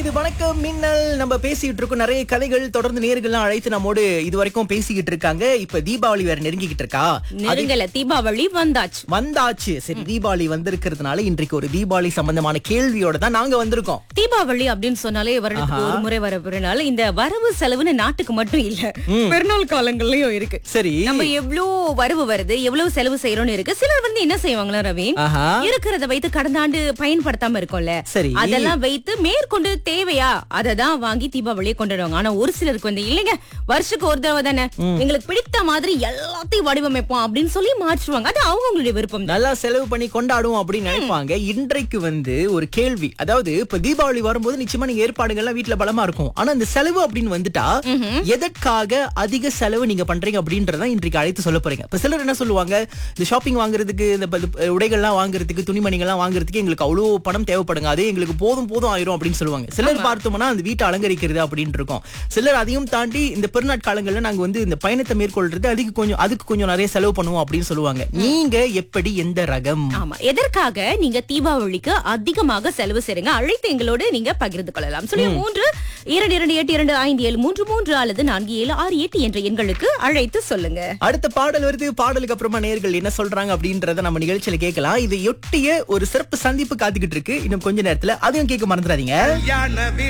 இது வணக்கம் மின்னல் நம்ம பேசிட்டு இருக்கோம் நிறைய கதைகள் தொடர்ந்து நேர்கள்லாம் அழைத்து நம்மோடு இது வரைக்கும் பேசிக்கிட்டு இருக்காங்க இப்ப தீபாவளி வேற நெருங்கிக்கிட்டு இருக்கா நெருங்கல தீபாவளி வந்தாச்சு வந்தாச்சு சரி தீபாவளி வந்திருக்கிறதுனால இன்றைக்கு ஒரு தீபாவளி சம்பந்தமான கேள்வியோட தான் நாங்க வந்திருக்கோம் தீபாவளி அப்படின்னு சொன்னாலே வருடத்துக்கு ஒரு முறை வர பெருநாள் இந்த வரவு செலவுன்னு நாட்டுக்கு மட்டும் இல்ல பெருநாள் காலங்கள்லயும் இருக்கு சரி நம்ம எவ்வளவு வரவு வருது எவ்வளவு செலவு செய்யறோம்னு இருக்கு சிலர் வந்து என்ன செய்வாங்களா ரவி ஆஹா இருக்கிறத வைத்து கடந்த ஆண்டு பயன்படுத்தாம இருக்கோம்ல சரி அதெல்லாம் வைத்து மேற்கொண்டு தேவையா அதை தான் வாங்கி தீபாவளியை கொண்டாடுவாங்க ஆனா ஒரு சிலருக்கு வந்து இல்லைங்க வருஷத்துக்கு ஒரு தடவை தானே எங்களுக்கு பிடித்த மாதிரி எல்லாத்தையும் வடிவமைப்போம் அப்படின்னு சொல்லி மாற்றுவாங்க அது அவங்களுடைய விருப்பம் தான் நல்லா செலவு பண்ணி கொண்டாடுவோம் அப்படின்னு நினைப்பாங்க இன்றைக்கு வந்து ஒரு கேள்வி அதாவது இப்ப தீபாவளி வரும்போது நிச்சயமா நீங்க ஏற்பாடுகள்லாம் வீட்டுல பலமா இருக்கும் ஆனா இந்த செலவு அப்படின்னு வந்துட்டா எதற்காக அதிக செலவு நீங்க பண்றீங்க அப்படின்றத இன்றைக்கு அழைத்து சொல்ல போறீங்க இப்ப சிலர் என்ன சொல்லுவாங்க இந்த ஷாப்பிங் வாங்குறதுக்கு இந்த ப- இது, உடைகள்லாம் வாங்குறதுக்கு துணிமணிகள்லாம் வாங்குறதுக்கு எங்களுக்கு அவ்வளவு பணம் தேவைப்படுங்க அதே எங்களுக்கு போதும் போதும் ஆயிரும் அப்படின்னு சொல்லுவாங்க சிலர் பார்த்தோம்னா அந்த வீட்டை அலங்கரிக்கிறது அப்படின்னு இருக்கும் சிலர் அதையும் தாண்டி இந்த பெருநாட்காலங்கள்ல நாங்க வந்து இந்த பயணத்தை மேற்கொள்றது அதுக்கு கொஞ்சம் அதுக்கு கொஞ்சம் நிறைய செலவு பண்ணுவோம் அப்படின்னு சொல்லுவாங்க நீங்க எப்படி எந்த ரகம் ஆமா எதற்காக நீங்க தீபாவளிக்கு அதிகமாக செலவு செய்றீங்க அழைத்து எங்களோடு நீங்க பகிர்ந்து கொள்ளலாம் சொல்லி மூன்று இரண்டு இரண்டு எட்டு இரண்டு ஐந்து ஏழு மூன்று மூன்று அல்லது நான்கு ஏழு ஆறு எட்டு என்ற எண்களுக்கு அழைத்து சொல்லுங்க அடுத்த பாடல் வருது பாடலுக்கு அப்புறமா நேர்கள் என்ன சொல்றாங்க அப்படின்றத நம்ம நிகழ்ச்சியில கேட்கலாம் இதை ஒட்டிய ஒரு சிறப்பு சந்திப்பு காத்துக்கிட்டு இருக்கு இன்னும் கொஞ்ச நேரத்துல அதையும் கேட்க மறந்துடாதீங்க கல்யாண